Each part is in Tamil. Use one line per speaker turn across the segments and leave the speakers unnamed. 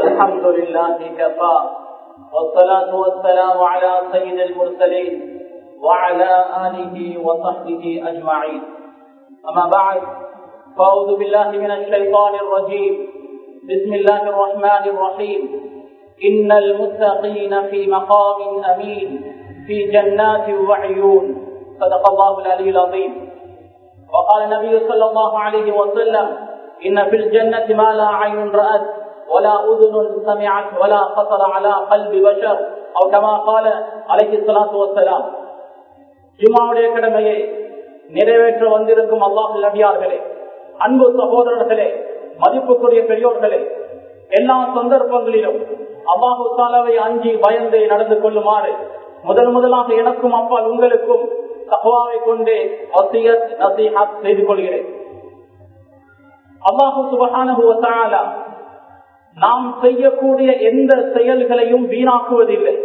الحمد لله كفى والصلاة والسلام على سيد المرسلين وعلى آله وصحبه أجمعين أما بعد فأعوذ بالله من الشيطان الرجيم بسم الله الرحمن الرحيم إن المتقين في مقام أمين في جنات وعيون صدق الله العلي العظيم وقال النبي صلى الله عليه وسلم إن في الجنة ما لا عين رأت ولا أذن سمعت ولا خطر على قلب بشر أو كما قال عليه الصلاة والسلام ஜுமாவுடைய கடமையை நிறைவேற்ற வந்திருக்கும் அல்லாஹ் நபியார்களே அன்பு சகோதரர்களே மதிப்புக்குரிய பெரியோர்களே எல்லா சந்தர்ப்பங்களிலும் அல்லாஹு தாலாவை அஞ்சி பயந்து நடந்து கொள்ளுமாறு முதல் முதலாக எனக்கும் அப்பால் உங்களுக்கும் தகவாவை கொண்டே வசியத் நசீஹத் செய்து கொள்கிறேன் அல்லாஹு சுபகான நாம் செய்யக்கூடிய எந்த செயல்களையும் வீணாக்குவதில்லை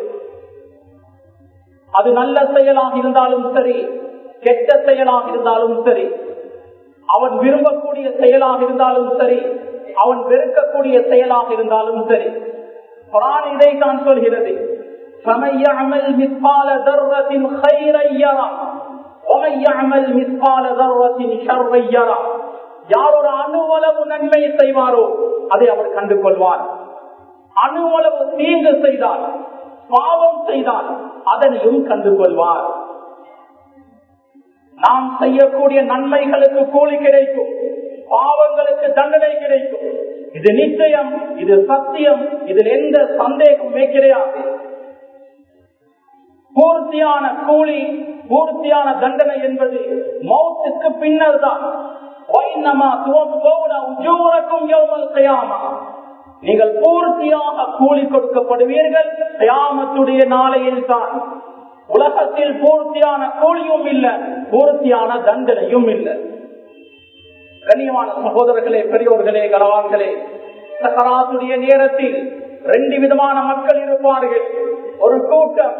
அது நல்ல செயலாக இருந்தாலும் சரி கெட்ட செயலாக இருந்தாலும் சரி அவன் விரும்பக்கூடிய செயலாக இருந்தாலும் சரி அவன் வெறுக்கக்கூடிய செயலாக இருந்தாலும் சரி குரான் இதை தான் சொல்கிறது فمن يعمل مثقال ذرة خيرا يرى ومن يعمل مثقال ذرة شرا يرى யார் ஒரு அணுவளவு நன்மை செய்வாரோ அதை அவர் கண்டு கொள்வார் அணுவளவு தீங்கு செய்தால் பாவம் செய்தால் அதனையும் கண்டு கொள்வார் நாம் செய்யக்கூடிய நன்மைகளுக்கு கூலி கிடைக்கும் பாவங்களுக்கு தண்டனை கிடைக்கும் இது நிச்சயம் இது சத்தியம் இதில் எந்த சந்தேகமே கிடையாது பூர்த்தியான கூலி பூர்த்தியான தண்டனை என்பது மௌத்துக்கு பின்னர் தான் நீங்கள் பூர்த்தியாக கூலி கொடுக்கப்படுவீர்கள் கயாமத்துடைய நாளையில் தான் உலகத்தில் பூர்த்தியான கூலியும் இல்லை பூர்த்தியான தண்டனையும் இல்லை கண்ணியமான சகோதரர்களே பெரியோர்களே கனவான்களே சகராத்துடைய நேரத்தில் ரெண்டு விதமான மக்கள் இருப்பார்கள் ஒரு கூட்டம்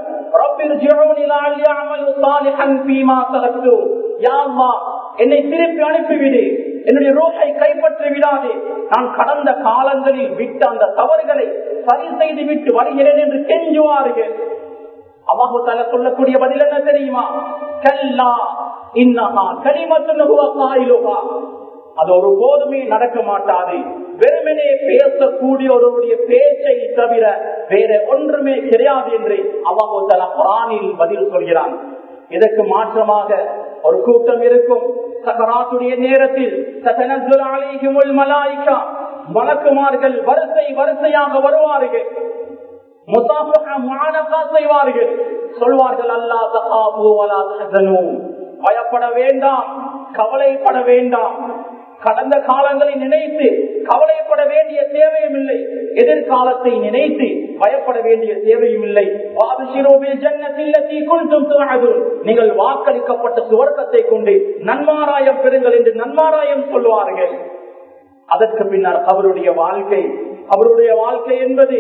என்னை திருப்பி அனுப்பிவிடு என்னுடைய ரூஹை கைப்பற்றி விடாதே நான் கடந்த காலங்களில் விட்டு அந்த தவறுகளை சரி செய்து விட்டு வருகிறேன் என்று கெஞ்சுவார்கள் அவாஹு தல சொல்லக்கூடிய பதில் என்ன தெரியுமா கல்லா இன்னஹா கனிமத்துனுகா அது ஒரு போதுமே நடக்க மாட்டாது வெறுமனே பேசக்கூடிய ஒருவருடைய பேச்சை தவிர வேற ஒன்றுமே கிடையாது என்று அவாஹு தலா குரானில் பதில் சொல்கிறான் இதற்கு மாற்றமாக ஒரு கூட்டம் இருக்கும் சகராத்துடைய நேரத்தில் மலக்குமார்கள் வரிசை வரிசையாக வருவார்கள் செய்வார்கள் சொல்வார்கள் அல்லா பயப்பட வேண்டாம் கவலைப்பட வேண்டாம் கடந்த காலங்களை நினைத்து கவலைப்பட வேண்டிய தேவையும் இல்லை எதிர்காலத்தை நினைத்து பயப்பட வேண்டிய தேவையும் இல்லை நீங்கள் வாக்களிக்கப்பட்ட சுவர்க்கத்தை கொண்டு நன்மாராயம் பெறுங்கள் என்று நன்மாராயம் சொல்லுவார்கள் அதற்கு பின்னர் அவருடைய வாழ்க்கை அவருடைய வாழ்க்கை என்பது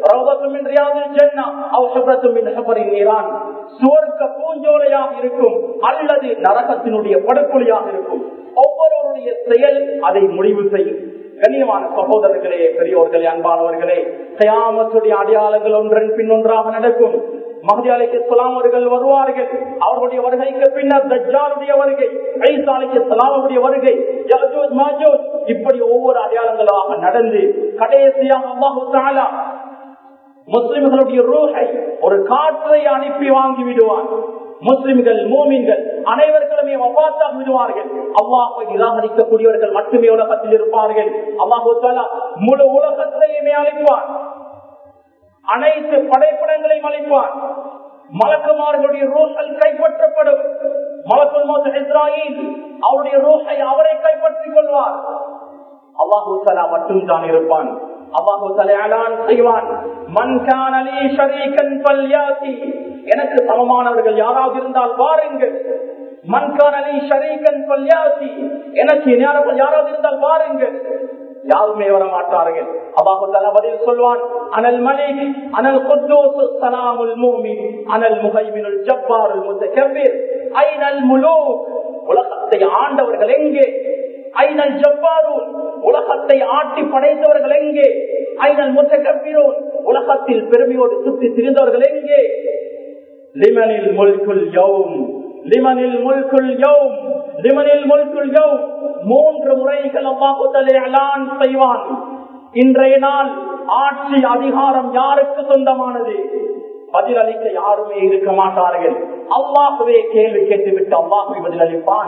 சுவர்க்க பூஞ்சோலையாக இருக்கும் அல்லது நரகத்தினுடைய படுகொலையாக இருக்கும் ஒவ்வொருவருடைய செயல் அதை முடிவு செய்யும் கண்ணியமான சகோதரர்களே பெரியோர்களே அன்பானவர்களே கயாமத்துடைய அடையாளங்கள் ஒன்றன் பின் ஒன்றாக நடக்கும் மஹதி அலைக்கு அவர்கள் வருவார்கள் அவர்களுடைய வருகைக்கு பின்னர் தஜ்ஜாலுடைய வருகை ஐசா அலைக்கு சலாமுடைய வருகை இப்படி ஒவ்வொரு அடையாளங்களாக நடந்து கடைசியாக அல்லாஹு தாலா முஸ்லிம்களுடைய ரூஹை ஒரு காற்றை அனுப்பி வாங்கி விடுவான் முஸ்லிம்கள் மூமின்கள் அனைவர்களுமே வபாத்தாக விடுவார்கள் அல்லாஹை நிராகரிக்கக்கூடியவர்கள் மட்டுமே உலகத்தில் இருப்பார்கள் அல்லாஹு தாலா முழு உலகத்தையுமே அழைப்பான் அனைத்து படைப்படங்களையும் அழைப்பான் மலக்குமார்களுடைய ரூஹல் கைப்பற்றப்படும் மலக்குள் மோச இஸ்ராயில் அவருடைய ரூஹை அவரை கைப்பற்றிக் கொள்வார் அல்லாஹு தலா மட்டும் தான் இருப்பான் அல்லாஹு தலையாளான் செய்வான் மன்கான் அலி ஷரீகன் பல்யாசி எனக்கு சமமானவர்கள் யாராவது இருந்தால் வாருங்கள் மன்கான் அலி ஷரீகன் பல்யாசி எனக்கு யாராவது இருந்தால் வாருங்கள் யாருமே வர மாட்டார்கள் அல்லாஹு தலா பதில் சொல்வான் அனல் மலிக் அனல் குத்தூஸ் சலாமுல் மூமின் அனல் முஹைமினுல் ஜப்பாருல் முத்தகபிர் ஐனல் முலூக் உலகத்தை ஆண்டவர்கள் எங்கே ஐநல் ஜப்பாரூன் உலகத்தை ஆட்டி படைத்தவர்கள் எங்கே ஐநல் முத்தகப்பிரோன் உலகத்தில் பெருமையோடு சுற்றி திரிந்தவர்கள் எங்கே லிமனில் முல்குல் யௌம் லிமனில் முல்குல் யௌம் லிமனில் முல்குல் யௌம் மூன்று முறைகள் அல்லாஹுதலே அலான் செய்வான் இன்றைய நாள் ஆட்சி அதிகாரம் யாருக்கு சொந்தமானது பதிலளிக்க யாருமே இருக்க மாட்டார்கள் அல்லாஹுவே கேள்வி கேட்டுவிட்டு அல்லாஹுவை பதிலளிப்பான்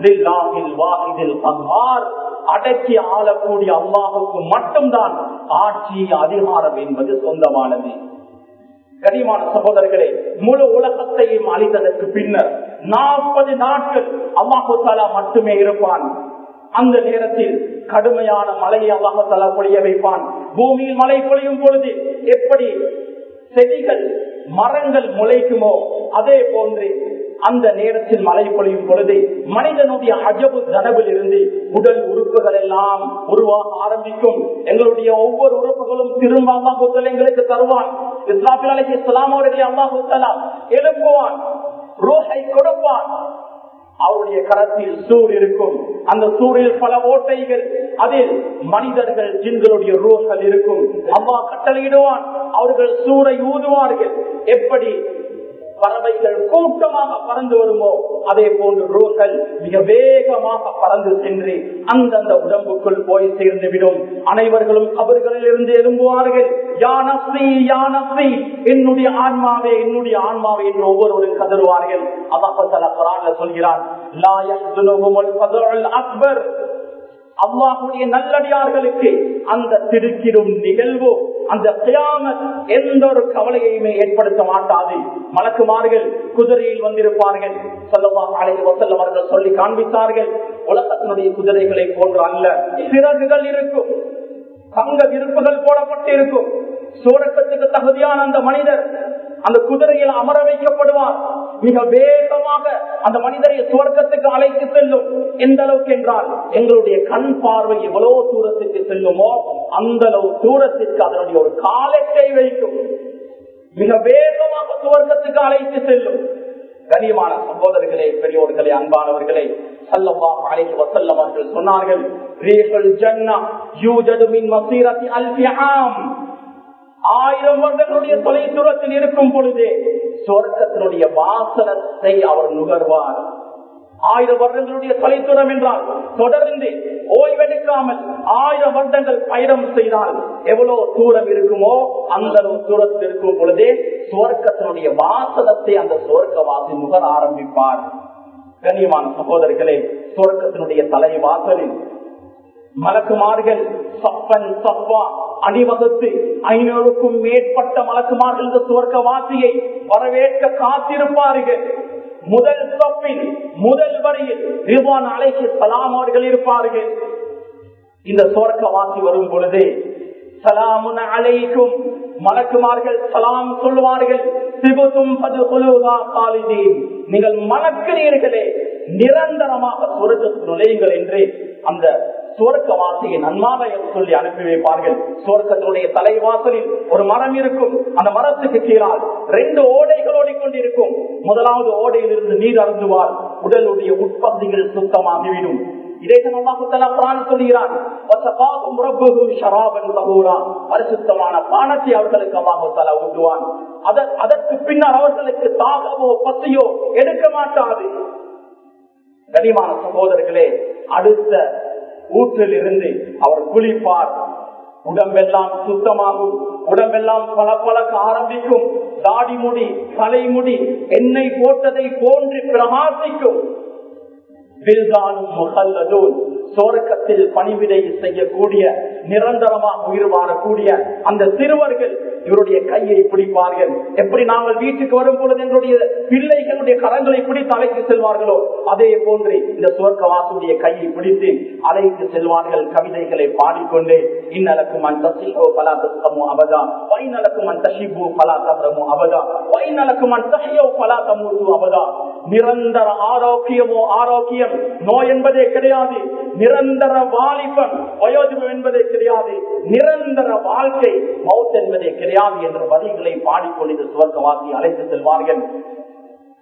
அடக்கி ஆளக்கூடிய அல்லாஹுக்கு மட்டும்தான் ஆட்சி அதிகாரம் என்பது சொந்தமானது கனிமான சகோதரர்களே முழு உலகத்தையும் அழித்ததற்கு பின்னர் நாற்பது நாட்கள் அல்லாஹு தாலா மட்டுமே இருப்பான் அந்த நேரத்தில் கடுமையான மழையை அல்லாஹால பொழிய வைப்பான் பூமியில் மழை பொழியும் பொழுது எப்படி செடிகள் மரங்கள் முளைக்குமோ அதே போன்று அந்த நேரத்தில் மழை பொழியும் பொழுது மனிதனுடைய அஜபு தனவில் இருந்து உடல் உறுப்புகள் எல்லாம் உருவாக ஆரம்பிக்கும் எங்களுடைய ஒவ்வொரு உறுப்புகளும் திரும்ப அல்லாஹுத்தல் எங்களுக்கு தருவான் இஸ்லாமில் அலைக்கு இஸ்லாம் அவர்களை அல்லாஹுத்தலா எழுப்புவான் ரோஹை கொடுப்பான் அவருடைய கரத்தில் சூர் இருக்கும் அந்த சூரில் பல ஓட்டைகள் அதில் மனிதர்கள் ஜின்களுடைய ரூஹல் இருக்கும் அம்மா கட்டளையிடுவான் அவர்கள் சூரை ஊதுவார்கள் எப்படி பறவைகள் கூட்டமாக பறந்து வருமோ அதே போன்று ரூஹல் மிக வேகமாக பறந்து சென்று அந்தந்த உடம்புக்குள் போய் சேர்ந்து விடும் அனைவர்களும் அவர்களில் இருந்து எழும்புவார்கள் யானசி யானசி என்னுடைய ஆன்மாவே என்னுடைய ஆன்மாவே என்று ஒவ்வொருவரும் கதறுவார்கள் அல்லாஹ் சொல்கிறான் அக்பர் அல்லாஹுடைய நல்லடியார்களுக்கு அந்த திருக்கிடும் நிகழ்வு அந்த கியாமத் எந்த ஒரு கவலையுமே ஏற்படுத்த மாட்டாது மலக்குமார்கள் குதிரையில் வந்திருப்பார்கள் சொல்லவா அழைத்து வசல்லம் அவர்கள் சொல்லி காண்பித்தார்கள் உலகத்தினுடைய குதிரைகளை போன்று அல்ல சிறகுகள் இருக்கும் தங்க விருப்புகள் போடப்பட்டு இருக்கும் சூரக்கத்துக்கு தகுதியான அந்த மனிதர் அந்த குதிரையில் அமர வைக்கப்படுவார் மிக வேகமாக அந்த மனிதரை சுவர்க்கத்துக்கு அழைத்து செல்லும் எந்த அளவுக்கு என்றால் எங்களுடைய கண் பார்வை எவ்வளவு தூரத்துக்கு செல்லுமோ அந்த அளவு தூரத்திற்கு அதனுடைய ஒரு காலத்தை வைக்கும் மிக வேகமாக சுவர்க்கத்துக்கு அழைத்து செல்லும் கனியமான சகோதரர்களே பெரியோர்களே அன்பானவர்களே சல்லல்லா அலைஹி வஸல்லம் அவர்கள் சொன்னார்கள் ரீஹுல் ஜன்னா யூஜது மின் மஸீரத்தி அல்ஃபி ஆம் ஆயிரம் வருடங்களுடைய தொலை தூரத்தில் இருக்கும் பொழுதே சொர்க்கத்தினுடைய வாசனத்தை அவர் நுகர்வார் ஆயிரம் வருடங்களுடைய தொலைத்தூரம் என்றால் தொடர்ந்து ஓய்வெடுக்காமல் ஆயிரம் வருடங்கள் பயணம் செய்தால் எவ்வளவு தூரம் இருக்குமோ அந்த அளவு தூரத்தில் இருக்கும் பொழுதே சுவர்க்கத்தினுடைய வாசனத்தை அந்த சுவர்க்கவாசி நுகர ஆரம்பிப்பார் கண்ணியமான சகோதரர்களே சுவர்க்கத்தினுடைய தலைவாசலில் மலக்குமார்கள் சப்பன் சப்பா அணிவகுத்து ஐநூறுக்கும் மேற்பட்ட மலக்குமார்கள் இந்த சுவர்க்க வாசியை வரவேற்க காத்திருப்பார்கள் முதல் சப்பில் முதல் வரியில் ரிவான் அலைக்கு சலாம் அவர்கள் இருப்பார்கள் இந்த சுவர்க்க வாசி வரும் பொழுது சலாமுன் அலைக்கும் மலக்குமார்கள் சலாம் சொல்லுவார்கள் சிவத்தும் நீங்கள் மணக்கிறீர்களே நிரந்தரமாக சுரக்கத்தில் நுழையுங்கள் என்று அந்த சுவர்க்க வாசியை நன்மாலயம் சொல்லி அனுப்பி வைப்பார்கள் சுவர்க்கத்தினுடைய தலைவாசலில் ஒரு மரம் இருக்கும் அந்த மரத்துக்கு கீழால் ரெண்டு ஓடைகள் ஓடிக்கொண்டிருக்கும் முதலாவது ஓடையில் இருந்து நீர் அருந்துவார் உடலுடைய உட்பகுதிகள் சுத்தமாகிவிடும் பரிசுத்தமான பானத்தை அவர்களுக்கு அல்லாஹால ஊட்டுவான் அதற்கு பின்னர் அவர்களுக்கு தாகவோ பசியோ எடுக்க மாட்டாது கனிமான சகோதரர்களே அடுத்த ஊற்றில் இருந்து அவர் குளிப்பார் உடம்பெல்லாம் சுத்தமாகும் உடம்பெல்லாம் பல பழக்க ஆரம்பிக்கும் தாடி முடி தலைமுடி எண்ணெய் போட்டதை போன்று பிரகாசிக்கும் சோரக்கத்தில் பணிவிடை செய்யக்கூடிய நிரந்தரமாக உயிர் வாழக்கூடிய அந்த சிறுவர்கள் இவருடைய கையை பிடிப்பார்கள் எப்படி நாங்கள் வீட்டுக்கு வரும் பொழுது எங்களுடைய பிள்ளைகளுடைய கரங்களை பிடித்து அழைத்து செல்வார்களோ அதே போன்று இந்த சுவர்க்கவாசுடைய கையை பிடித்து அழைத்து செல்வார்கள் கவிதைகளை பாடிக்கொண்டு இன்னலக்கும் அன் தசிஹோ பலா தஸ்தமோ அபதா வைநலக்கும் அன் தஷிபு பலா தப்ரமோ அபதா வைநலக்கும் அன் தஹியோ பலா தமூது அபதா நிரந்தர ஆரோக்கியமோ ஆரோக்கியம் நோய் என்பதே கிடையாது நிரந்தர வாலிபம் வயோதிபம் என்பதே கிடையாது நிரந்தர வாழ்க்கை மவுத் என்பதே கிடையாது என்ற வரிகளை பாடிக்கொண்டு இந்த சுவர்க்கவாசி அழைத்து செல்வார்கள்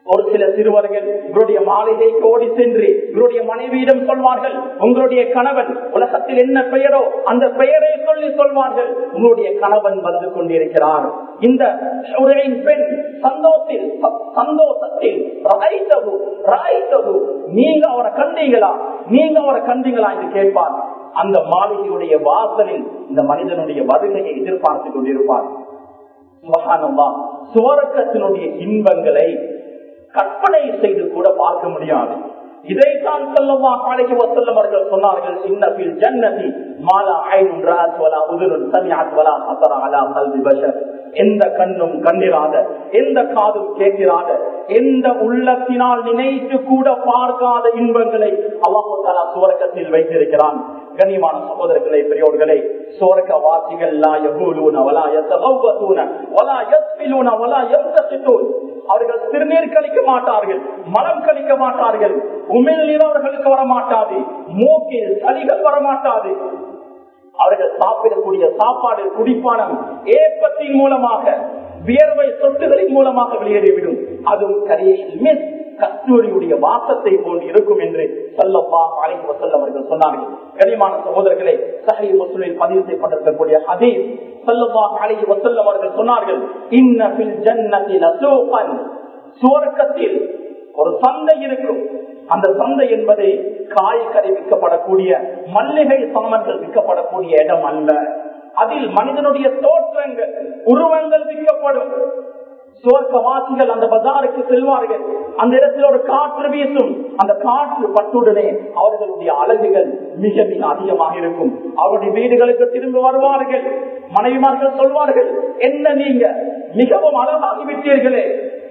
ஒரு சில சிறுவர்கள் இவருடைய மாளிகைக்கு ஓடி சென்று இவருடைய மனைவியிடம் சொல்வார்கள் உங்களுடைய கணவன் உலகத்தில் என்ன பெயரோ அந்த பெயரை சொல்லி சொல்வார்கள் உங்களுடைய கணவன் வந்து கொண்டிருக்கிறார் இந்த ஷுரையின் பெண் சந்தோஷத்தில் சந்தோஷத்தில் ராய்தகு ராய்தகு நீங்க அவரை கண்டீங்களா நீங்க அவரை கண்டீங்களா என்று கேட்பார் அந்த மாளிகையுடைய வாசலில் இந்த மனிதனுடைய வருகையை எதிர்பார்த்து கொண்டிருப்பார் சுபஹானல்லா சுவரக்கத்தினுடைய இன்பங்களை கற்பனை செய்து கூட பார்க்க முடியாது இதைத்தான் சொல்லமா காலைக்கு வசல்லம் அவர்கள் சொன்னார்கள் இன்னபில் ஜன்னதி மாலா ஐனும் ராத் வலா உதுருன் சமியாத் வலா ஹசர அலா கல்வி பஷர் எந்த கண்ணும் கண்டிராத எந்த காதும் கேட்கிறாத எந்த உள்ளத்தினால் நினைத்து கூட பார்க்காத இன்பங்களை அல்லாஹு தாலா சுவரக்கத்தில் வைத்திருக்கிறான் கண்ணியமான சகோதரர்களே பெரியோர்களே சுவரக்க வாசிகள் லா யகூலூன வலா யத்தகவ்வதூன வலா யஸ்பிலூன வலா யம்தசித்தூன் அவர்கள் சிறுநீர் கழிக்க மாட்டார்கள் மலம் கழிக்க மாட்டார்கள் உமிழ் நீர் அவர்களுக்கு வரமாட்டாது மூக்கில் சளிகள் வரமாட்டாது அவர்கள் சாப்பிடக்கூடிய சாப்பாடு குடிப்பானம் ஏப்பத்தின் மூலமாக வியர்வை சொட்டுகளின் மூலமாக வெளியேறிவிடும் அதுவும் கரையில் மிஸ் கஸ்தூரியுடைய வாசத்தை போன்று இருக்கும் என்று சொல்லப்பா அழைத்து வசல்ல அவர்கள் சொன்னார்கள் கனிமான சகோதரர்களே சஹி முஸ்லிமில் பதிவு செய்யப்பட்டிருக்கக்கூடிய ஹதீஸ் சொல்லப்பா அழைத்து வசல்லம் அவர்கள் சொன்னார்கள் இன்னபில் ஜன்னத்தில் அசோகன் சுவர்க்கத்தில் ஒரு சந்தை இருக்கும் அந்த சந்தை என்பது காய்கறி விற்கப்படக்கூடிய மல்லிகை சாமன்கள் விற்கப்படக்கூடிய இடம் அல்ல அதில் மனிதனுடைய தோற்றங்கள் உருவங்கள் விற்கப்படும் சுவர்க்கவாசிகள் அந்த பஜாருக்கு செல்வார்கள் அந்த இடத்தில் ஒரு காற்று வீசும் அந்த காற்று பட்டுடனே அவர்களுடைய அழகுகள் மிக மிக அதிகமாக இருக்கும் அவருடைய வீடுகளுக்கு திரும்பி வருவார்கள் மனைவிமார்கள் சொல்வார்கள் என்ன நீங்க மிகவும் அழகாகி விட்டீர்களே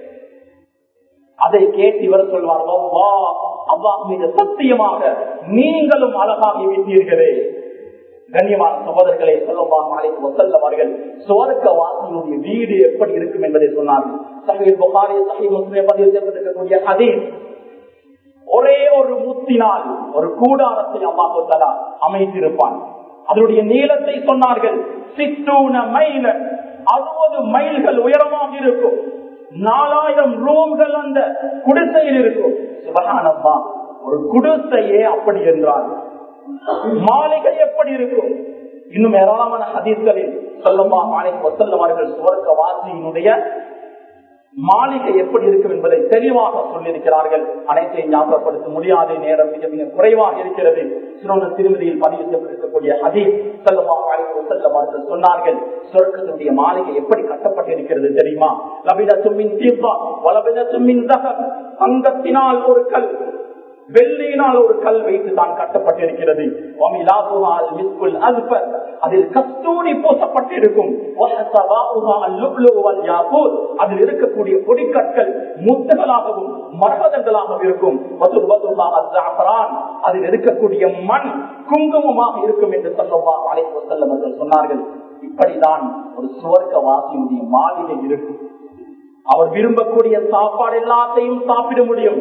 அதை கேட்டு இவர் சொல்வார் அவ்வா மிக சத்தியமாக நீங்களும் அழகாகி விட்டீர்களே கண்ணியமான சகோதரர்களை சொல்லலாம் நாளைக்கு வசல்லவார்கள் சுவர்க்க வாசியினுடைய வீடு எப்படி இருக்கும் என்பதை சொன்னார்கள் சஹீல் புகாரி சஹி முஸ்லிம் பதிவு செய்யப்பட்டிருக்கக்கூடிய அதீஸ் ஒரே ஒரு முத்தினால் ஒரு கூடாரத்தை அல்லாஹு தலா அமைத்திருப்பான் அதனுடைய நீளத்தை சொன்னார்கள் சித்தூன மைல அறுபது மைல்கள் உயரமாக இருக்கும் நாலாயிரம் ரூம்கள் அந்த குடிசையில் இருக்கும் சுபகானம்மா ஒரு குடிசையே அப்படி என்றால் மாளிகை எப்படி இருக்கும் இன்னும் ஏராளமான ஹதீஸ்களில் சொல்லமா மாளிகை ஒத்தல்லவார்கள் சுவர்க்க வாசியினுடைய மாளிகை எப்படி இருக்கும் என்பதை தெளிவாக சொல்லியிருக்கிறார்கள் அனைத்தையும் ஞாபகப்படுத்த முடியாத நேரம் மிக மிக குறைவாக இருக்கிறது சிறுவன திருமதியில் பதிவு செய்யப்பட்டிருக்கக்கூடிய ஹதீஸ் செல்லமா மாளிகை செல்லமார்கள் சொன்னார்கள் சொர்க்கத்தினுடைய மாளிகை எப்படி கட்டப்பட்டிருக்கிறது தெரியுமா லபின தும்மின் தீபா வலபின தும்மின் தகர் தங்கத்தினால் ஒரு கல் வெள்ளியினால் ஒரு கல் வைத்து தான் கட்டப்பட்டிருக்கிறது அதில் கஸ்தூரி பூசப்பட்டிருக்கும் அதில் இருக்கக்கூடிய பொடிக்கற்கள் முத்துகளாகவும் மரகதங்களாகவும் இருக்கும் அதில் இருக்கக்கூடிய மண் குங்குமமாக இருக்கும் என்று சொல்லவா அழைப்பு செல்லவர்கள் சொன்னார்கள் இப்படிதான் ஒரு சுவர்க்க வாசியுடைய மாளிகை இருக்கும் அவர் விரும்பக்கூடிய சாப்பாடு எல்லாத்தையும் சாப்பிட முடியும்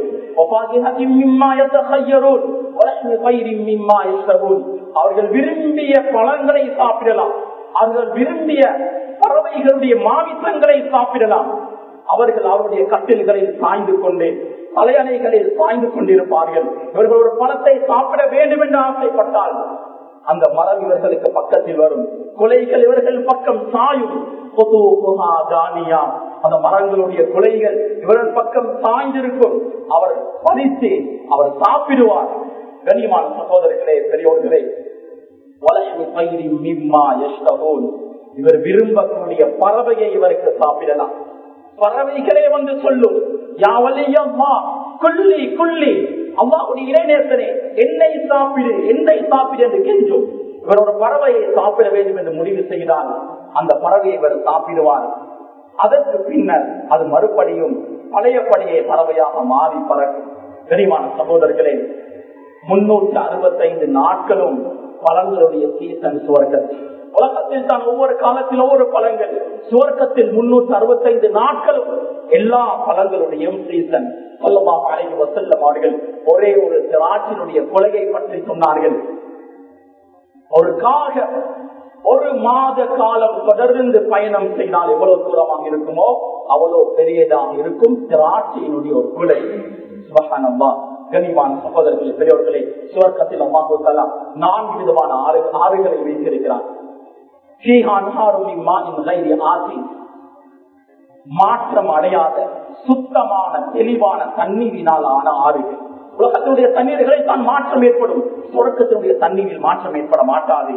அவர்கள் விரும்பிய பழங்களை சாப்பிடலாம் அவர்கள் விரும்பிய பறவைகளுடைய மாமிசங்களை சாப்பிடலாம் அவர்கள் அவருடைய கட்டில்களில் சாய்ந்து கொண்டு தலையணைகளில் சாய்ந்து கொண்டிருப்பார்கள் இவர்கள் ஒரு பழத்தை சாப்பிட வேண்டும் என்று ஆசைப்பட்டால் அந்த மரம் இவர்களுக்கு பக்கத்தில் வரும் கொலைகள் இவர்கள் பக்கம் சாயும் அந்த மரங்களுடைய குலைகள் இவர்கள் பக்கம் சாய்ந்திருக்கும் அவர் பறித்து அவர் சாப்பிடுவார் கனிமான சகோதரர்களே பெரியோர்களே இவர் விரும்பக்கூடிய பறவையை இவருக்கு சாப்பிடலாம் பறவைகளே வந்து சொல்லும் யாவலியம்மா குள்ளி குள்ளி அம்மாவுடைய இளைநேசனே என்னை சாப்பிடு என்னை சாப்பிடு என்று கெஞ்சும் இவர் ஒரு பறவையை சாப்பிட வேண்டும் என்று முடிவு செய்தால் அந்த பறவையை இவர் சாப்பிடுவார் அதற்கு பின்னர் அது மறுபடியும் பழையபடியே பறவையாக மாறி பறக்கும் தெரியுமான சகோதரர்களே முன்னூற்றி அறுபத்தைந்து நாட்களும் பழங்களுடைய சீசன் சுவர்க்கத்தில் உலகத்தில் தான் ஒவ்வொரு காலத்தில் ஒவ்வொரு பழங்கள் சுவர்க்கத்தில் முன்னூற்றி அறுபத்தைந்து நாட்களும் எல்லா பழங்களுடையும் சீசன் சொல்லமா அழைக்கு வசல்லமார்கள் ஒரே ஒரு திராட்சியினுடைய கொலையை பற்றி சொன்னார்கள் ஒரு காக ஒரு மாத காலம் தொடர்ந்து பயணம் செய்தால் எவ்வளவு தூரமாக இருக்குமோ அவ்வளவு பெரியதாக இருக்கும் திராட்சையினுடைய ஒரு குலை சுபகானம்மா கனிவான சகோதரர்களே பெரியவர்களே சுவர்க்கத்தில் அம்மா தலா நான்கு விதமான ஆறு ஆறுகளை வைத்திருக்கிறார் மாற்றம் அடையாத சுத்தமான தெளிவான தண்ணீரினால் ஆன ஆறுகள் உலகத்தினுடைய தண்ணீர்களை தான் மாற்றம் ஏற்படும் தொடக்கத்தினுடைய தண்ணீரில் மாற்றம் ஏற்பட மாட்டாது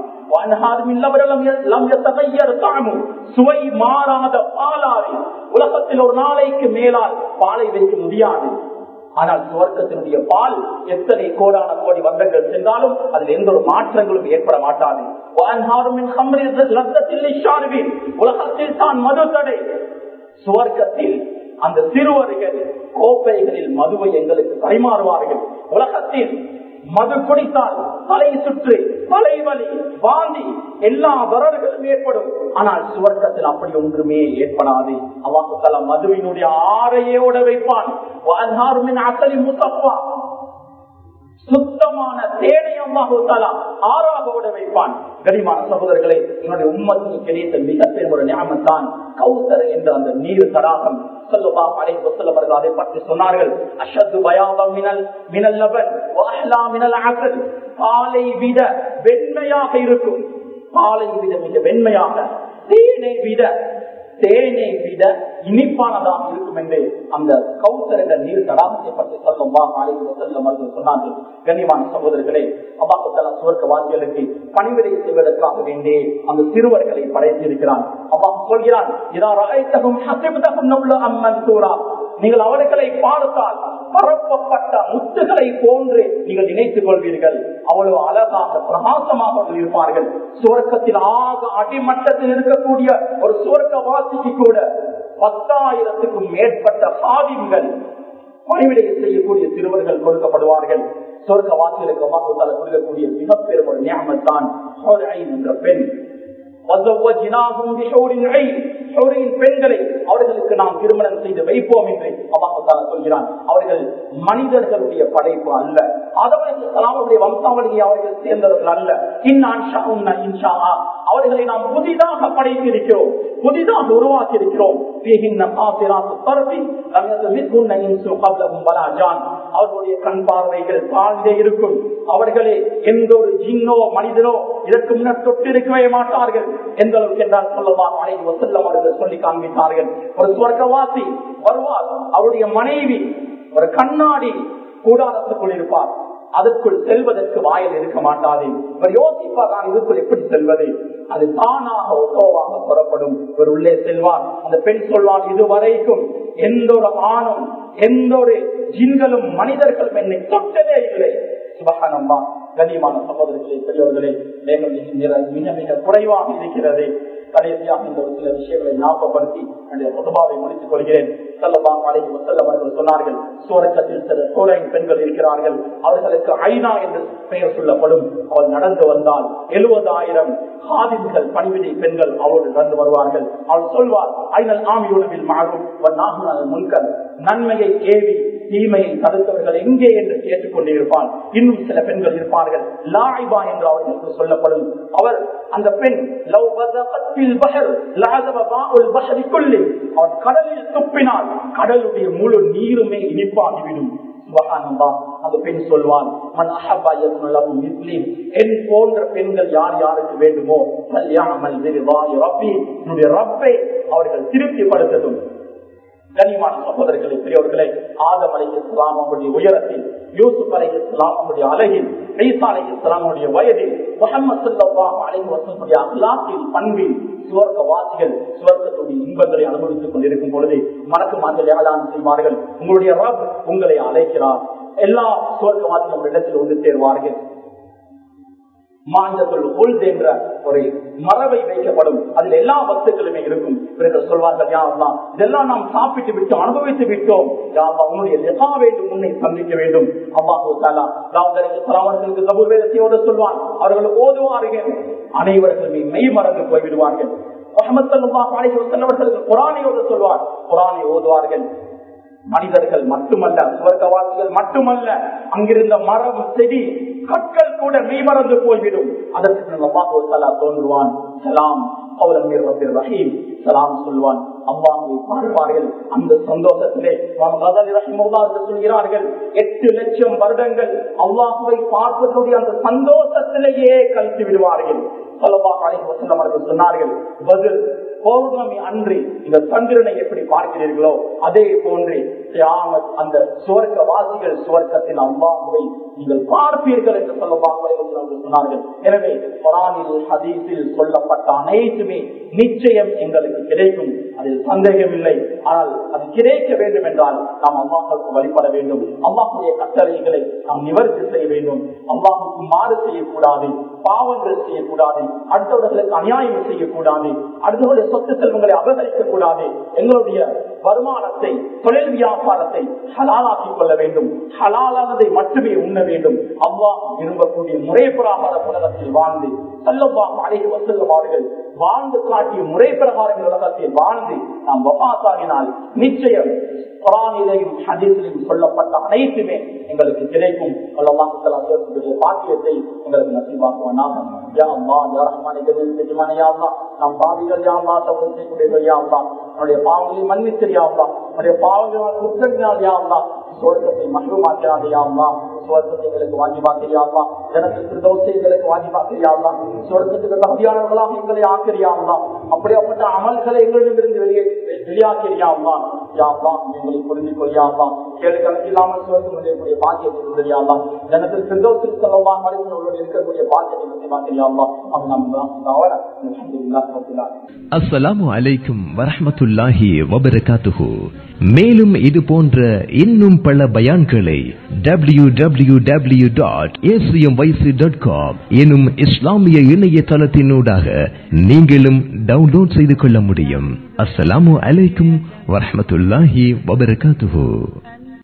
சுவை மாறாத பாலாறு உலகத்தில் ஒரு நாளைக்கு மேலால் பாலை வைக்க முடியாது ஆனால் சுவர்க்கத்தினுடைய பால் எத்தனை கோடான கோடி வருடங்கள் சென்றாலும் அதில் எந்த ஒரு மாற்றங்களும் ஏற்பட மாட்டாது உலகத்தில் தான் மது தடை சுவர்க்கத்தில் அந்த சிறுவர்கள் கோப்பைகளில் மதுவை எங்களுக்கு பரிமாறுவார்கள் உலகத்தில் மது குடித்தால் தலை சுற்று தலைவலி வாந்தி எல்லா வரர்களும் ஏற்படும் ஆனால் சுவர்க்கத்தில் அப்படி ஒன்றுமே ஏற்படாது அவாக்குத்தல மதுவினுடைய ஆரையோட வைப்பான் அசலி முசப்பா சுத்தமான தேனை அம்மாஹூத்தாலா ஆறாவோட வைப்பான் கனிமான சகோதரர்களே என்னுடைய உம்மத்துக்கு கிடைத்த மிகப்பெரிய ஒரு ஞாபகத்தான் கௌசர் என்ற அந்த நீர் தடாகம் அதை பற்றி சொன்னார்கள் அஷத்து பயாபம் மினல் மினல் லபன் வாஹ்லா மினல் அசல் பாலை விட வெண்மையாக இருக்கும் பாலை விட மிக வெண்மையாக தேனை விட தேனை விட இனிப்பானதாக இருக்கும் என்று அந்த கௌசர் என்ற நீர் தடாகத்தை பற்றி சொல்லும் செல்லும் சொன்னார்கள் கண்ணியமான சகோதரர்களே அப்பாக்குத்தலா சுவர்க்க வாசிகளுக்கு பணிவிடை செய்வதற்காக வேண்டிய அந்த சிறுவர்களை படைத்திருக்கிறான் அப்பா சொல்கிறான் நீங்கள் அவர்களை பார்த்தால் பரப்பப்பட்ட முத்துகளை போன்று நீங்கள் நினைத்துக் கொள்வீர்கள் அவ்வளவு அழகாக பிரகாசமாக இருப்பார்கள் சுவர்க்கத்தில் ஆக அடிமட்டத்தில் இருக்கக்கூடிய ஒரு சுவர்க்க வாசிக்கு கூட பத்தாயிரத்துக்கும் மேற்பட்ட சாதிகள் பணிவிடை செய்யக்கூடிய சிறுவர்கள் கொடுக்கப்படுவார்கள் சொர்க்க வாசிகளுக்கு மாற்றத்தால் கொடுக்கக்கூடிய மிகப்பெரும் ஒரு ஞாபகம் தான் என்ற பெண் பெண்களை அவர்களுக்கு நாம் திருமணம் செய்து வைப்போம் என்று அம்மாத்தால சொல்கிறான் அவர்கள் மனிதர்களுடைய படைப்பு அல்ல அவர்களுடைய வம்சாவளியை அவர்கள் சேர்ந்தவர்கள் அல்ல இன்ஷா அவர்களை நாம் புதிதாக படைத்திருக்கிறோம் புதிதாக உருவாக்கி இருக்கிறோம் அவர்களுடைய கண் பார்வைகள் தாழ்ந்தே இருக்கும் அவர்களே எந்த ஒரு ஜின்னோ மனிதனோ இதற்கு முன்னர் தொட்டு இருக்கவே மாட்டார்கள் எந்த அளவுக்கு என்றால் சொல்லலாம் அனைத்து வசல்லம் அவர்கள் சொல்லி காண்பித்தார்கள் ஒரு சுவர்க்கவாசி வருவார் அவருடைய மனைவி ஒரு கண்ணாடி கூடாரத்துக்குள் இருப்பார் அதற்குள் செல்வதற்கு வாயில் இருக்க மாட்டாது இவர் யோசிப்பார் நான் இதுக்குள் எப்படி செல்வது அது தானாக ஒட்டோவாக புறப்படும் இவர் உள்ளே செல்வார் அந்த பெண் சொல்வார் இதுவரைக்கும் எந்த ஒரு ஆணும் எந்த ஒரு ஜின்களும் மனிதர்களும் என்னை தொட்டதே இல்லை சுபகானம்மா கண்ணியமான சகோதரர்களே பெரியவர்களே மேலும் மிக மிக குறைவாக இருக்கிறது கடைசியாக இந்த ஒரு சில விஷயங்களை ஞாபகப்படுத்தி என்னுடைய பொதுவாவை முடித்துக் கொள்கிறேன் செல்லலாம் அழைத்து செல்லம் அவர்கள் சொன்னார்கள் சூரக்கத்தில் சில சூரையின் பெண்கள் இருக்கிறார்கள் அவர்களுக்கு ஐநா என்று பெயர் சொல்லப்படும் அவள் நடந்து வந்தால் எழுபதாயிரம் ஹாதிம்கள் பணிவிடை பெண்கள் அவரோடு நடந்து வருவார்கள் அவள் சொல்வார் ஐநல் ஆமி உணவில் மாறும் முன்கல் நன்மையை ஏவி தீமையை தடுத்தவர்கள் எங்கே என்று கேட்டுக் கொண்டிருப்பான் இன்னும் சில பெண்கள் இருப்பார்கள் லாய்பா என்று அவர்களுக்கு சொல்லப்படும் அவர் அந்த பெண் அவர் கடலில் துப்பினால் கடலுடைய முழு நீருமே இனிப்பாகிவிடும் அந்த பெண் சொல்வான் என் போன்ற பெண்கள் யார் யாருக்கு வேண்டுமோ ரப்பை அவர்கள் திருப்திப்படுத்ததும் கனிமான சகோதரர்களே பெரியவர்களே ஆதம் அலை இஸ்லாம் அவருடைய உயரத்தில் யூசுப் அலை இஸ்லாம் அவருடைய அழகில் ஈசா அலை இஸ்லாமுடைய வயதில் முகமது அலை வசனுடைய அல்லாத்தில் பண்பில் சுவர்க்க வாசிகள் சுவர்க்கத்துடைய இன்பங்களை அனுபவித்துக் கொண்டிருக்கும் பொழுது மனக்கு மாந்தல் ஏழாம் செய்வார்கள் உங்களுடைய ரப் உங்களை அழைக்கிறார் எல்லா சுவர்க்க வாசிகள் இடத்தில் வந்து சேர்வார்கள் மாஞ்சத்துள் உள் என்ற ஒரு மரபை வைக்கப்படும் அதில் எல்லா வஸ்துக்களுமே இருக்கும் இவர்கள் சொல்வார்கள் யாரெல்லாம் இதெல்லாம் நாம் சாப்பிட்டு விட்டோம் அனுபவித்து விட்டோம் யாரெல்லாம் உன்னுடைய லெகா வேண்டும் உன்னை சந்திக்க வேண்டும் அம்மாஹூ தாலா அவர்களுக்கு கபூர் வேதத்தையோடு சொல்வான் அவர்கள் ஓதுவார்கள் அனைவர்களுமே மெய் மறந்து போய்விடுவார்கள் முகமது சல்லாஹ் அலைஹி வஸல்லம் குரானையோடு சொல்வார் குரானை ஓதுவார்கள் மனிதர்கள் மட்டுமல்ல சுவர்க்கவாசிகள் மட்டுமல்ல அங்கிருந்த மரம் செடி கற்கள் கூட மெய்மறந்து போய்விடும் அதற்கு தோன்றுவான் சலாம் அவரமீர் ரபிர் ரஹீம் சலாம் சொல்வான் அல்லாஹுவை பார்ப்பார்கள் அந்த சந்தோஷத்திலே சொல்கிறார்கள் எட்டு லட்சம் வருடங்கள் அல்லாஹுவை பார்ப்பதுடைய அந்த சந்தோஷத்திலேயே கழித்து விடுவார்கள் அவர்கள் சொன்னார்கள் பதில் பௌர்ணமி அன்றி இந்த சந்திரனை எப்படி பார்க்கிறீர்களோ அதே போன்று அந்த சுவர்க்க வாசிகள் சுவர்க்கத்தில் அல்லாஹுவை நீங்கள் பார்ப்பீர்கள் என்று சொல்லமாக சொன்னார்கள் எனவே குரானில் ஹதீஸில் சொல்லப்பட்ட அனைத்துமே நிச்சயம் எங்களுக்கு கிடைக்கும் அதில் சந்தேகமில்லை ஆனால் அது கிடைக்க வேண்டும் என்றால் நாம் அம்மாக்களுக்கு வழிபட வேண்டும் அம்மாக்குடைய கட்டளைகளை நாம் நிவர்த்தி செய்ய வேண்டும் அம்மாவுக்கு மாறு செய்யக்கூடாது பாவங்கள் செய்யக்கூடாது அடுத்தவர்களுக்கு அநியாயம் செய்யக்கூடாது அடுத்தவருடைய சொத்து செல்வங்களை அபகரிக்க கூடாது எங்களுடைய வருமானத்தை தொழில் வியாபாரத்தை ஹலாலாக்கிக் கொள்ள வேண்டும் ஹலாலானதை மட்டுமே உண்ண வேண்டும் அம்மா விரும்பக்கூடிய முறை பிரகார உலகத்தில் வாழ்ந்து செல்லவா அழைத்து வசல்லுவார்கள் வாழ்ந்து காட்டிய முறை பிரகாரம் உலகத்தில் வாழ்ந்து நாம் வபாத்தாகினால் நிச்சயம் குரானிலையும் ஹதீஸிலையும் சொல்லப்பட்ட அனைத்துமே எங்களுக்கு கிடைக்கும் பாக்கியத்தை எங்களுக்கு நசீபாக்குவனாக நம் பாவிகள் யாவா தவறுக்கூடிய யாவா நம்முடைய பாவங்களை மன்னித்தறியாவா நம்முடைய பாவங்களால் குற்றங்களால் யாவா சுவர்க்கத்தை மகிழ்மாக்கிறாதே யாவா சுவர்க்கத்தை எங்களுக்கு வாஜிபாக்கிறியாவா ஜனத்திற்கு தோசை எங்களுக்கு வாஜிபாக்கிறியாவா சுவர்க்கத்துக்கு தகுதியானவர்களாக எங்களை ஆக்கிறியாவா அப்படியாப்பட்ட அமல்களை எங்களிடமிருந்து வெளியே வெளியாக்கிறியாவா யாவா எங்களுக்கு புரிந்து கொள்ளியாவா கேள்வி கணக்கில்லாமல் சுவர்க்கம் அடையக்கூடிய பாக்கியத்தை உதவியாவா ஜனத்திற்கு பிரதோசில் செல்லவா மனிதனோடு இருக்கக்கூடிய பாக்கியத்தை நசிபாக்கிறியாவா அவன் நம்ம தவிர
அஸ்ஸலாமு அலைக்கும் வரஹமத்துல்லாஹி வபரகாத்துஹு மேலும் இது போன்ற இன்னும் பல பயான்களை W W W dot dot com எனும் இஸ்லாமிய இணையதளத்தினூடாக நீங்களும் டவுன்லோட் செய்து கொள்ள முடியும் அஸ்ஸலாமு அலைக்கும் வரஹமத்துல்லாஹி வபரகாத்துஹு